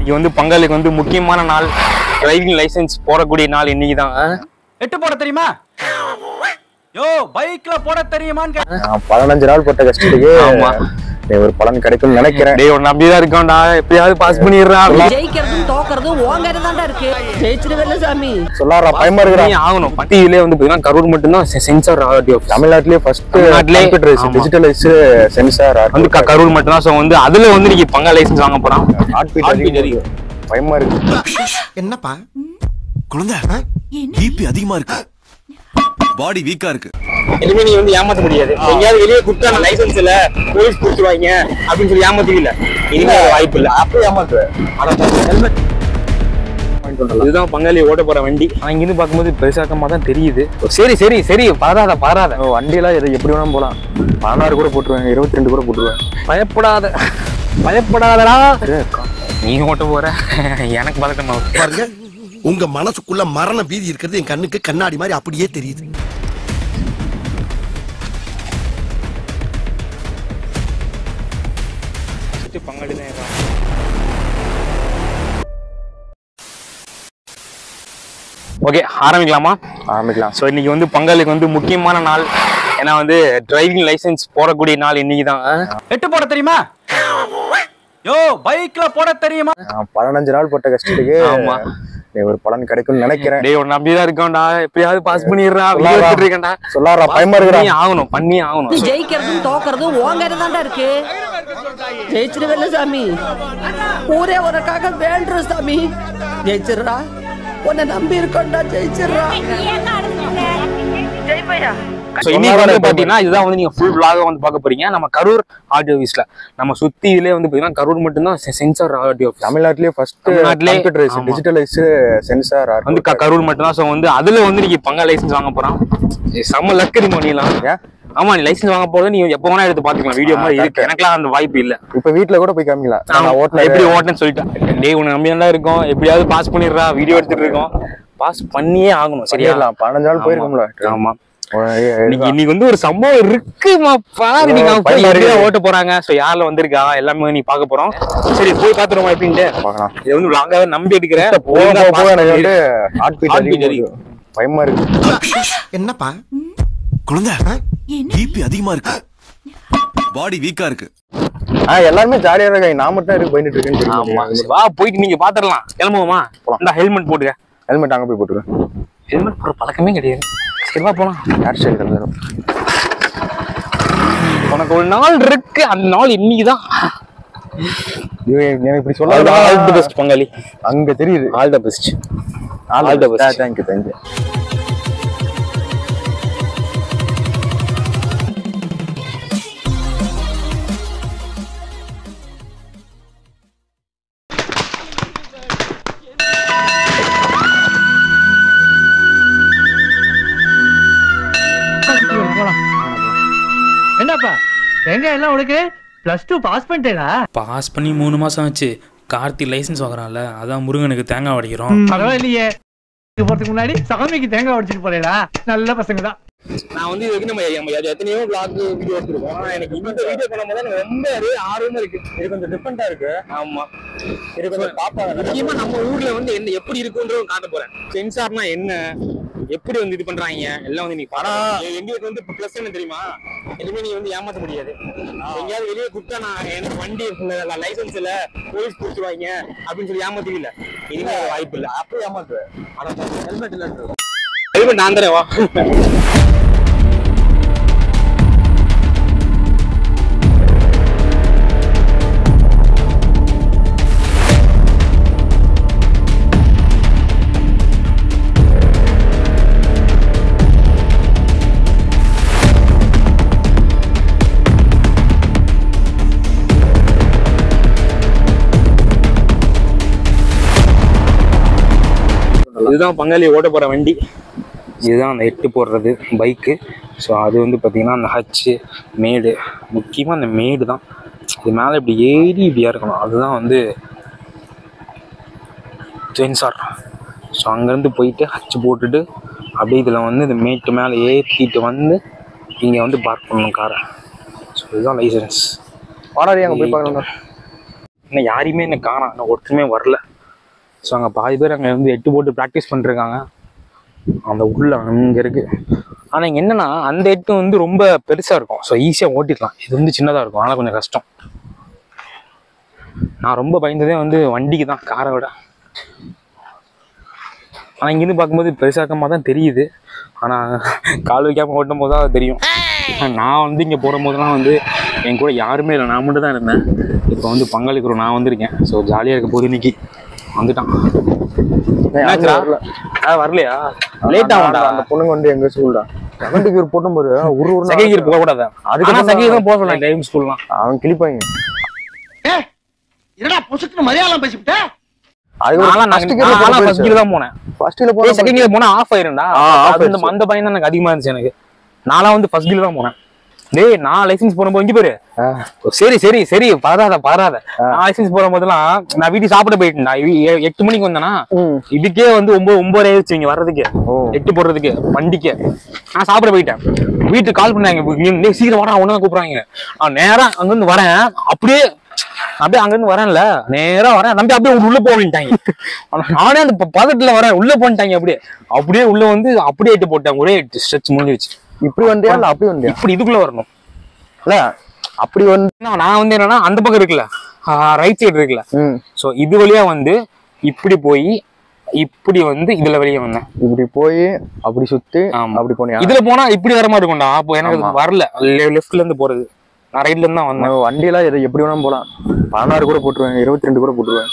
இன்னைக்கு வந்து பங்காளிக்கு வந்து முக்கியமான நாள் டிரைவிங் லைசென்ஸ் போடக்கூடிய நாள் இன்னைக்கு தான் எட்டு போட தெரியுமா யோ பைக்ல போட தெரியுமான்னு கேட்டேன். நான் பதினஞ்சு நாள் போட்ட கஷ்டத்துக்கு ஆமா. ஒரு பலன் கிடைக்கும்னு நினைக்கிறேன் டேய் ஒரு நம்பிதான் இருக்கோம்டா எப்படியாவது பாஸ் பண்ணிடுறான் ஜெயிக்கிறதும் தோக்கறதும் உங்ககிட்ட தான்டா இருக்கு ஜெயிச்சிருவேல சாமி சொல்லாரா பயமா இருக்கிறான் ஆகணும் பட்டியலே வந்து பாத்தீங்கன்னா கரூர் மட்டும்தான் சென்சார் ஆடியோ தமிழ்நாட்டிலேயே ஃபர்ஸ்ட் தமிழ்நாட்டிலே? கம்ப்யூட்டரைஸ் ஆமா. டிஜிட்டலைஸ் சென்சார் வந்து க- கரூர் மட்டும்தான் ஸோ வந்து அதுல வந்து இன்னைக்கு பங்கா லைசென்ஸ் வாங்க போறான் ஹார்ட் பீட் Heart beat அதிகம் பயமா இருக்கு என்னப்பா குழந்தை பிபி அதிகமா இருக்கு பாடி வீக்கா இருக்கு இனிமே நீ வந்து ஏமாத்த முடியாது எங்கேயாவது வெளியே கொடுத்தா லைசென்ஸ் இல்ல போலீஸ் கொடுத்துருவாங்க அப்படின்னு சொல்லி ஏமாத்துவீங்க இனிமே அது வாய்ப்பு இல்ல அப்படி ஏமாத்துவேன் ஹெல்மெட் இதுதான் பங்காளி ஓட்ட போற வண்டி ஆனா இங்கிருந்து பார்க்கும்போது பெருசாக்கமா தான் தெரியுது சரி சரி சரி பாராத பாராத வண்டியெல்லாம் எது எப்படி வேணாலும் போலாம் பதினாறு கூட போட்டுருவேன் இருபத்தி ரெண்டு கூட போட்டுருவேன் பயப்படாத பயப்படாதடா நீ ஓட்ட போற எனக்கு பதட்டமா இருக்கு. பாருங்க உங்க மனசுக்குள்ள மரண பீதி இருக்கிறது என் கண்ணுக்கு கண்ணாடி மாதிரி அப்படியே தெரியுது ஃபர்ஸ்ட் பங்காளி தான் இருக்கான். ஓகே ஆரம்பிக்கலாமா ஆரம்பிக்கலாம் ஸோ இன்னைக்கு வந்து பங்காளிக்கு வந்து முக்கியமான நாள் ஏன்னா வந்து டிரைவிங் லைசென்ஸ் போடக்கூடிய நாள் இன்னைக்கு தான் எட்டு போட தெரியுமா யோ பைக்ல போட தெரியுமா நான் பதினஞ்சு நாள் போட்ட கஷ்டத்துக்கு ஆமா. ஒரு பலன் கிடைக்கும்னு நினைக்கிறேன் டேய் ஒரு நம்பிதான் இருக்கோம்டா எப்படியாவது பாஸ் பண்ணிடுறான் சொல்லாரா? இருக்கேன்டா சொல்லாரா பயமா இருக்கிறான் பண்ணி ஆகணும் பண்ணி ஆகணும் ஜெயிக்கிறதும் தோக்கறதும் உங்ககிட்ட தான்டா இருக்கு ஜெயிச்சிருவேல சாமி ஊரே உனக்காக வேண்டுறோம் சாமி ஜெயிச்சிடுறா உன்னை நம்பி இருக்கோம்டா ஜெயிச்சிடுறா ஜெயிப்பையா ஸோ இன்னைக்கு வந்து பாத்தீங்கன்னா இதுதான் வந்து நீங்க ஃபுல் vlog வந்து பார்க்க போறீங்க நம்ம கரூர் ஆடியோ ஆஃபீஸ்ல நம்ம சுத்தி இதுலயே வந்து பாத்தீங்கன்னா கரூர் மட்டும்தான் சென்சார் ஆடியோ ஆஃபீஸ் தமிழ்நாட்டிலேயே ஃபர்ஸ்ட் தமிழ்நாட்டிலே? கம்ப்யூட்டரைஸ் ஆமா. டிஜிட்டலைஸ் சென்சார் வந்து க- கரூர் மட்டும்தான் ஸோ வந்து அதுல வந்து நீங்க பங்கா லைசென்ஸ் வாங்க போறான் ஏய், செம்ம லக்கரி மணிலாம் ஏன்? ஆமா நீ லைசென்ஸ் வாங்க போறது நீ எப்போ வேணா எடுத்து பாத்துக்கலாம் வீடியோ ஆ, மாதிரி இருக்கு correct. எனக்குலாம் அந்த வாய்ப்பு இல்ல இப்ப வீட்ல கூட போய் காமிக்கலாம் ஆமா, நான் ஓட்டின எப்படி ஓட்டேன்னு சொல்லிட்டேன் டேய் உனக்கு நம்பி நல்லா இருக்கும் எப்படியாவது பாஸ் பண்ணிடுறா வீடியோ எடுத்துட்டு இருக்கோம் பாஸ் பண்ணியே ஆகணும் சரியா சரியா பதினஞ்சு நாள் போயிருக்கோம்ல ஆமா ஒரு- இன்னைக்கு இன்னைக்கு வந்து ஒரு சம்பவம் இருக்குமா பாரு நீங்க அவங்க போய் பயமா எப்படியா இருக்கு. ஓட்ட போறாங்க சோ யார்ல வந்திருக்கா எல்லாமே நீ பார்க்க போறோம் சரி போய் பாத்துருவோம் எப்படின்ட்டு பார்க்கலாம் இது வந்து லாங்காவே நம்பி எடுக்கிறேன் போக ஒழுங்கா போக போக pass எனக்கு பண்ணிடு. வந்து ஹார்ட் பீட் Heart beat அதிகம் அதிகம். பயமா இருக்கு என்னப்பா குழந்தை பிபி அதிகமா இருக்கு பாடி வீக்கா இருக்கு ஆ எல்லாருமே ஜாலியா இருக்காங்க நான் மட்டும் இருக்கு போயிட்டு இருக்கேன்னு ஆமா தெரியும் சரி, வா போயிட்டு நீங்க பாத்துடலாம் கிளம்புவோமா இந்த ஹெல்மெட் போட்டுக்க ஹெல்மெட் அங்க போய் போட்டுருவேன் ஹெல்மெட் போடுற பழக்கமே கிடையாது சரி வா போலாம் ஹேர் ஸ்டைல் கலந்துரும் உனக்கு ஒரு நாள் இருக்கு அந்த நாள் இன்னைக்குதான் எனக்கு இப்படி ஆல் தி சொல்ல பெஸ்ட் பங்காளி அங்க தெரியுது all the best All the best. Thank you thank you என்னப்பா எங்க எல்லாம் உனக்கு பிளஸ் டூ பாஸ் பண்ணிட்டேடா பாஸ் பண்ணி மூணு மாசம் ஆச்சு கார்த்தி லைசென்ஸ் வாங்குறான்ல அதான் முருகனுக்கு தேங்காய் உடைக்கிறோம் பரவாயில்லையே இதுக்கு போறதுக்கு முன்னாடி சாமிக்கு தேங்காய் உடைச்சிட்டு போறேடா நல்ல பசங்க தான் நான் வந்து இது வரைக்கும் நம்ம நம்ம எத்தனையோ vlog வீடியோ எடுத்துருக்கோம் ஆனா எனக்கு இந்த வீடியோ பண்ணும்போது எனக்கு ரொம்ப ஒரு ஆர்வமா இருக்கு இது கொஞ்சம் டிஃப்ரெண்டா இருக்கு ஆமா இது கொஞ்சம் பாப்பாங்க முக்கியமா நம்ம ஊர்ல வந்து என்ன எப்படி இருக்குன்றதும் காட்ட போறேன் சென்சார்னா என்ன எப்படி வந்து இது பண்றாங்க எல்லாம் வந்து நீ படம் எங்களுக்கு வந்து பிளஸ் என்ன தெரியுமா எதுவுமே நீ வந்து ஏமாத்த முடியாது எங்கேயாவது வெளியே கொடுத்தா நான் எனக்கு வண்டி லைசன்ஸ் இல்ல போலீஸ் கொடுத்துருவாங்க அப்படின்னு சொல்லி ஏமாத்துவீங்க இனிமே அது வாய்ப்பு இல்ல அப்படி ஏமாத்துவேன் ஹெல்மெட் இல்ல ஹெல்மெட் நான் தரேன் வா இதுதான் பங்காளி ஓட்ட போற வண்டி இதுதான் அந்த எட்டு போடுறது பைக்கு ஸோ அது வந்து பார்த்தீங்கன்னா அந்த ஹச்சு மேடு முக்கியமாக அந்த மேடு தான் இது மேலே இப்படி ஏறி இப்படியா இருக்கணும் அதுதான் வந்து சென்சார் ஸோ அங்கேருந்து போயிட்டு ஹச்சு போட்டுட்டு அப்படியே இதில் வந்து இந்த மேட்டு மேலே ஏற்றிட்டு வந்து இங்கே வந்து பார்க் பண்ணணும் காரை ஸோ இதுதான் லைசன்ஸ் பாடாடி அங்க போய் பார்க்கலாம் இன்னும் யாரையுமே என்ன காணோம் இன்னும் ஒருத்தருமே வரல ஸோ அங்கே பாதி பேர் அங்கே வந்து எட்டு போட்டு ப்ராக்டிஸ் பண்ணிருக்காங்க அந்த உள்ள அங்கே இருக்கு ஆனால் இங்கே என்னன்னா அந்த எட்டு வந்து ரொம்ப பெருசாக இருக்கும் ஸோ ஈஸியாக ஓட்டிடலாம் இது வந்து சின்னதாக இருக்கும் ஆனால் கொஞ்சம் கஷ்டம் நான் ரொம்ப பயந்ததே வந்து வண்டிக்கு தான் காரை விட ஆனால் இங்கேருந்து பார்க்கும்போது பெருசாக்கமாக தான் தெரியுது ஆனால் கால் வைக்காமல் ஓட்டும் போது தான் தெரியும் நான் வந்து இங்கே போடும் போதெல்லாம் வந்து என் கூட யாருமே இல்லை நான் மட்டும் தான் இருந்தேன் இப்போ வந்து பங்களிக்கிறோம் நான் வந்திருக்கேன் ஸோ ஜாலியாக இருக்க போது இன்னைக்கு வந்துட்டான் என்னாச்சுடா? ஆ, வரலையா லேட் ஆகும்டா அந்த பொண்ணுங்க வந்து எங்க ஸ்கூல்டா செகண்ட் கியர் போட்டும் போது ஒரு ஒரு செகண்ட் கியர் போக கூடாது அதுக்கு அதுக்கு செகண்ட் தான் போக சொல்லலாம் டைம் ஸ்கூல்லாம் அவன் கிளிப்பாங்க என்னடா பொசுக்குன்னு மலையாளம் பேசிவிட்ட நான்லாம் ஃபர்ஸ்ட் நான் கியர் நான்லாம் first gear தான் போனேன் ஃபர்ஸ்ட் கியர் போய் போனா செகண்ட் கியர் போனா ஆஃப் ஆயிரும்டா ஆ, off அது இந்த ஆயிடுச்சு. அந்த பயம் தான் எனக்கு அதிகமா இருந்துச்சு எனக்கு நான்லாம் வந்து ஃபர்ஸ்ட் கியர் தான் போனேன் டேய் நான் லைசென்ஸ் போடும்போது இங்க பாரு சரி சரி சரி பதறாத பதறாத நான் லைசென்ஸ் போடும் போதெல்லாம் நான் வீட்டுக்கு சாப்பிட போயிட்டேன்டா இ- எ- எட்டு மணிக்கு வந்தேனா இதுக்கே வந்து ஒன்பது ஒன்பது ஆயிடுச்சு இங்க வர்றதுக்கு ஓ. எட்டு போடுறதுக்கு வண்டிக்கு நான் சாப்பிட போயிட்டேன் வீட்டுக்கு கால் பண்ணாங்க நீ டேய், சீக்கிரம் வரா ஒண்ணு கூப்பிடுறாங்க நான் நேரா அங்கிருந்து வரேன் அப்படியே அப்படியே அங்கிருந்து வரேன்ல நேரா வரேன் நம்பி அப்படியே உள்ள போவிட்டாங்க நானே அந்த ப- பதட்டத்துல வரேன் உள்ள போன்ட்டாங்க அப்படியே அப்படியே உள்ள வந்து அப்படியே எட்டு போட்டேன் ஒரே ஸ்ட்ரெச் முடிஞ்சிருச்சு இப்படி வந்தியா இல்ல அப்படி வந்தியா இப்படி இதுக்குள்ள வரணும் இல்ல அப்படி வந்து நான் நான் வந்து என்னன்னா அந்த பக்கம் இருக்குல்ல ரைட் சைடு இருக்குல்ல ம் சோ இது வழியா வந்து இப்படி போய் இப்படி வந்து இதுல வெளியே வந்தேன் இப்படி போய் அப்படி சுத்தி ஆமா. அப்படி போனியா இதுல போனா இப்படி வர மாதிரி இருக்கும்டா அப்போ எனக்கு ஆமா. அது வரல லெஃப்ட்ல இருந்து போறது நான் ரைட்ல இருந்து தான் வந்தேன் நம்ம வண்டியெல்லாம் எது எப்படி வேணாலும் போலாம் பதினாறு கூட போட்டுருவேன் இருபத்தி ரெண்டு கூட போட்டுருவேன்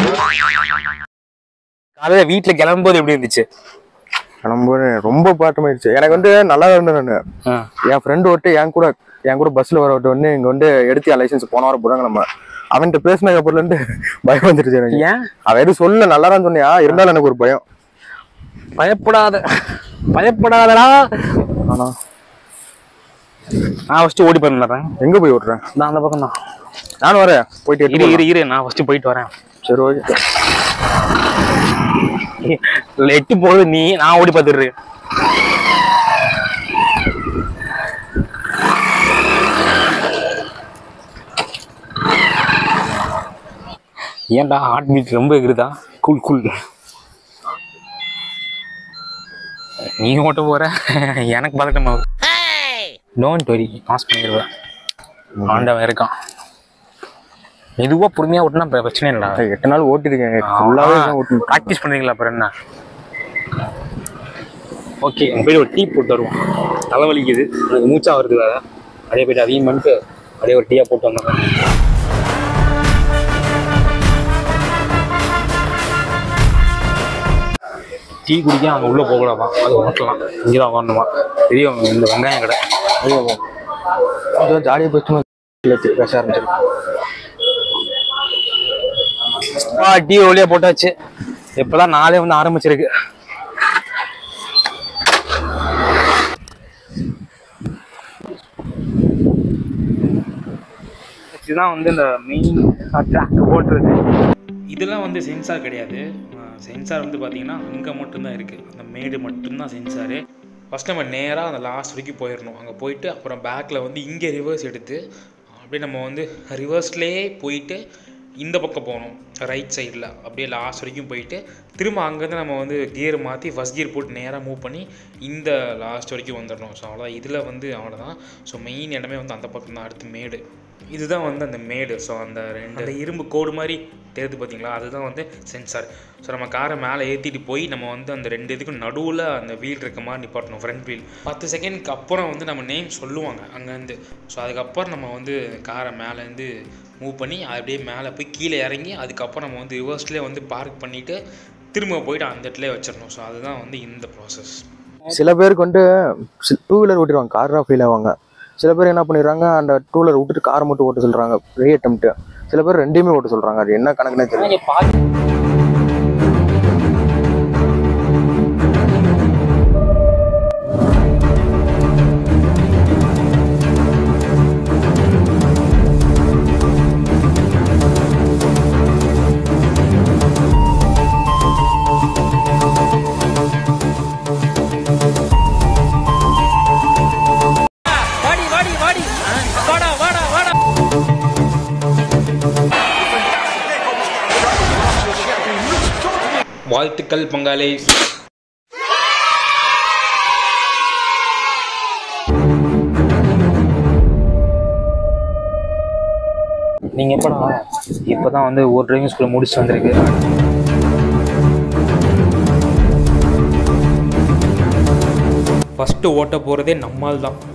காலையில வீட்டுல கிளம்பும்போது எப்படி இருந்துச்சு கிளம்பும்போது ரொம்ப பாட்டமாயிடுச்சு எனக்கு வந்து நல்லா இருந்தேன் நான் ஆ. என் ஃப்ரெண்டு ஒட்டு என் கூட என் கூட பஸ்ல வர விட்டு வந்து இங்க வந்து எடுத்து லைசன்ஸ் போன வாரம் போறாங்க நம்ம அவன்கிட்ட பேசினதுக்கு அப்புறம் இருந்து பயம் வந்துருச்சு எனக்கு ஏன் அவன் எதுவும் சொல்ல நல்லா தான் சொன்னியா இருந்தாலும் எனக்கு ஒரு பயம் பயப்படாத பயப்படாதடா ஆனா நான் ஃபர்ஸ்ட் ஓடி போயிருந்தேன் எங்க போய் விட்டுறேன் நான் அந்த பக்கம் தான் நானும் வரேன் போயிட்டு இரு எட்டு இரு இரு நான் ஃபர்ஸ்ட் போயிட்டு வரேன் சரி ஓகே எட்டு போகுது நீ நான் ஓடி பார்த்துடுறேன் ஏன்டா ஹார்ட் பீட் ரொம்ப எகுருதா கூல் கூல் நீ ஓட்ட போற எனக்கு பதட்டமாகுது டோன்ட் வரி பாஸ் பண்ணிடுவேன் ஆண்டவன் இருக்கான் மெதுவா பொறுமையா ஓட்டினா பிர- பிரச்சனை இல்லடா எட்டு நாள் ஓட்டிருக்கேன் ஃபுல்லாவே ஓட்டி ப்ராக்டிஸ் பண்ணுறீங்களா அப்புறம் என்ன ஓகே போய் ஒரு டீ போட்டு வருவோம் தலைவலிக்குது எனக்கு மூச்சா வருது வேற அப்படியே போயிட்டு அதையும் பண்ணிட்டு அப்படியே ஒரு டீயா போட்டு வந்தாங்க டீ குடிக்க அங்கே உள்ளே போகலாமா அது ஓட்டலாம் இங்கே தான் உட்காரணுமா பெரிய இந்த வெங்காயம் கடை கொஞ்சம் ஜாலியாக பேசணும் பேச ஆரம்பிச்சிருக்கேன் ஆ டீ ஒளியா போட்டாச்சு இப்பதான் நாளே வந்து ஆரம்பிச்சிருக்கு இதுதான் வந்து இந்த மெயின் ட்ராக் ஓட்டுறது இதெல்லாம் வந்து சென்சார் கிடையாது சென்சார் வந்து பார்த்தீங்கன்னா அங்கே மட்டும்தான் இருக்குது அந்த மேடு மட்டும்தான் சென்சாரு ஃபஸ்ட் நம்ம நேராக அந்த லாஸ்ட் வரைக்கும் போயிடணும் அங்கே போயிட்டு அப்புறம் பேக்கில் வந்து இங்கே ரிவர்ஸ் எடுத்து அப்படியே நம்ம வந்து ரிவர்ஸ்லேயே போயிட்டு இந்த பக்கம் போகணும் ரைட் சைடில் அப்படியே லாஸ்ட் வரைக்கும் போயிட்டு திரும்ப அங்கேருந்து நம்ம வந்து கியர் மாற்றி ஃபஸ்ட் கியர் போட்டு நேராக மூவ் பண்ணி இந்த லாஸ்ட் வரைக்கும் வந்துடணும் ஸோ அவ்வளோதான் இதில் வந்து அவ்வளோதான் ஸோ மெயின் இடமே வந்து அந்த பக்கம் தான் அடுத்து மேடு இதுதான் வந்து அந்த மேடு ஸோ அந்த ரெண்டு அந்த இரும்பு கோடு மாதிரி தெரியுது பார்த்தீங்களா அதுதான் வந்து சென்சார் ஸோ நம்ம காரை மேலே ஏற்றிட்டு போய் நம்ம வந்து அந்த ரெண்டு இதுக்கும் நடுவில் அந்த வீல் இருக்க மாதிரி நிப்பாட்டணும் ஃப்ரண்ட் வீல் பத்து செகண்ட்க்கு அப்புறம் வந்து நம்ம நேம் சொல்லுவாங்க அங்கேருந்து ஸோ அதுக்கப்புறம் நம்ம வந்து காரை மேலேருந்து மூவ் பண்ணி அப்படியே மேலே போய் கீழே இறங்கி அதுக்கப்புறம் நம்ம வந்து ரிவர்ஸ்லேயே வந்து பார்க் பண்ணிவிட்டு திரும்ப போயிட்டு அந்த இடத்துல வச்சிடணும் ஸோ அதுதான் வந்து இந்த ப்ராசஸ் சில பேருக்கு வந்து டூ வீலர் ஓட்டிடுவாங்க கார் தான் ஃபீல் ஆவாங்க சில பேர் என்ன பண்ணிடுறாங்க அந்த டூ வீலர் விட்டுட்டு காரை மட்டும் ஓட்ட சொல்றாங்க ரீ அட்டம்ப்ட் சில பேர் ரெண்டையுமே ஓட்ட சொல்றாங்க அது என்ன கணக்குனே தெரியல வாழ்த்துக்கள் பங்காளி நீங்கள் எப்படா இப்போ தான் வந்து ஒரு டிரைவிங் ஸ்கூல் முடிச்சுட்டு வந்திருக்கு ஃபஸ்ட்டு ஓட்ட போகிறதே நம்மால் தான்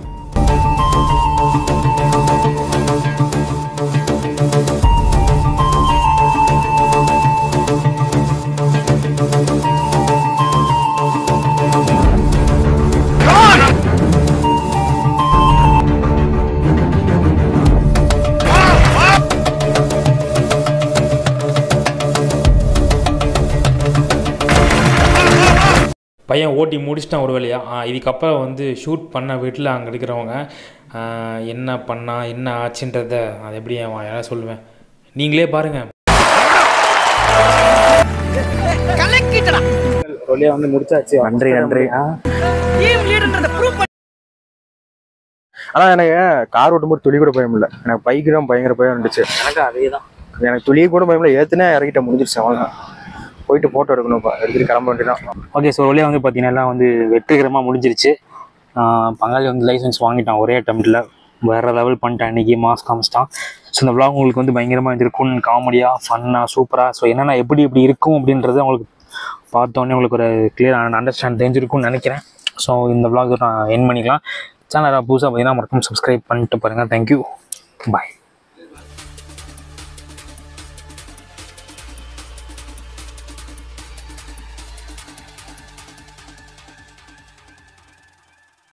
பையன் ஓட்டி முடிச்சிட்டான் ஒரு வழியா ஆ, இதுக்கப்புறம் வந்து ஷூட் பண்ண வீட்டில் அங்கே இருக்கிறவங்க ஆ, என்ன பண்ணா என்ன ஆச்சுன்றத அதை எப்படி என் வாயால சொல்லுவேன் நீங்களே பாருங்கள் ஒரு வழியாக வந்து முடிச்சாச்சு நன்றி நன்றி ஆனா எனக்கு கார் ஓட்டும்போது துளி கூட பயம் இல்லை எனக்கு பைக்கு தான் பயங்கர பயம் இருந்துச்சு எனக்கு அதே தான் எனக்கு துளி கூட பயம் இல்லை ஏத்துனே இறக்கிட்ட முடிஞ்சிருச்சு அவ்வளோதான் போயிட்டு போட்டோ எடுக்கணும்ப்பா எடுத்துட்டு கிளம்ப வேண்டியதான் ஓகே ஸோ வழியாக வந்து பார்த்தீங்கன்னா எல்லாம் வந்து வெற்றிகரமாக முடிஞ்சிருச்சு ஆஹ் பங்காளி வந்து லைசன்ஸ் வாங்கிட்டான் ஒரே அட்டம்ப்டில் வேறு லெவல் பண்ணிட்டான் இன்னைக்கு மாஸ் காமிச்சிட்டான் ஸோ இந்த vlog உங்களுக்கு வந்து பயங்கரமாக இருந்திருக்கும் காமெடியாக ஃபன்னாக சூப்பராக ஸோ என்னென்ன எப்படி எப்படி இருக்கும் அப்படின்றது உங்களுக்கு பார்த்தோன்னே உங்களுக்கு ஒரு கிளியர் அண்டர்ஸ்டாண்ட் தெரிஞ்சிருக்கும்னு நினைக்கிறேன் ஸோ இந்த vlog நான் என் பண்ணிக்கலாம் சேனலை புதுசாக பார்த்தீங்கன்னா மறக்காம சப்ஸ்கிரைப் பண்ணிட்டு பாருங்கள் தேங்க்யூ பாய்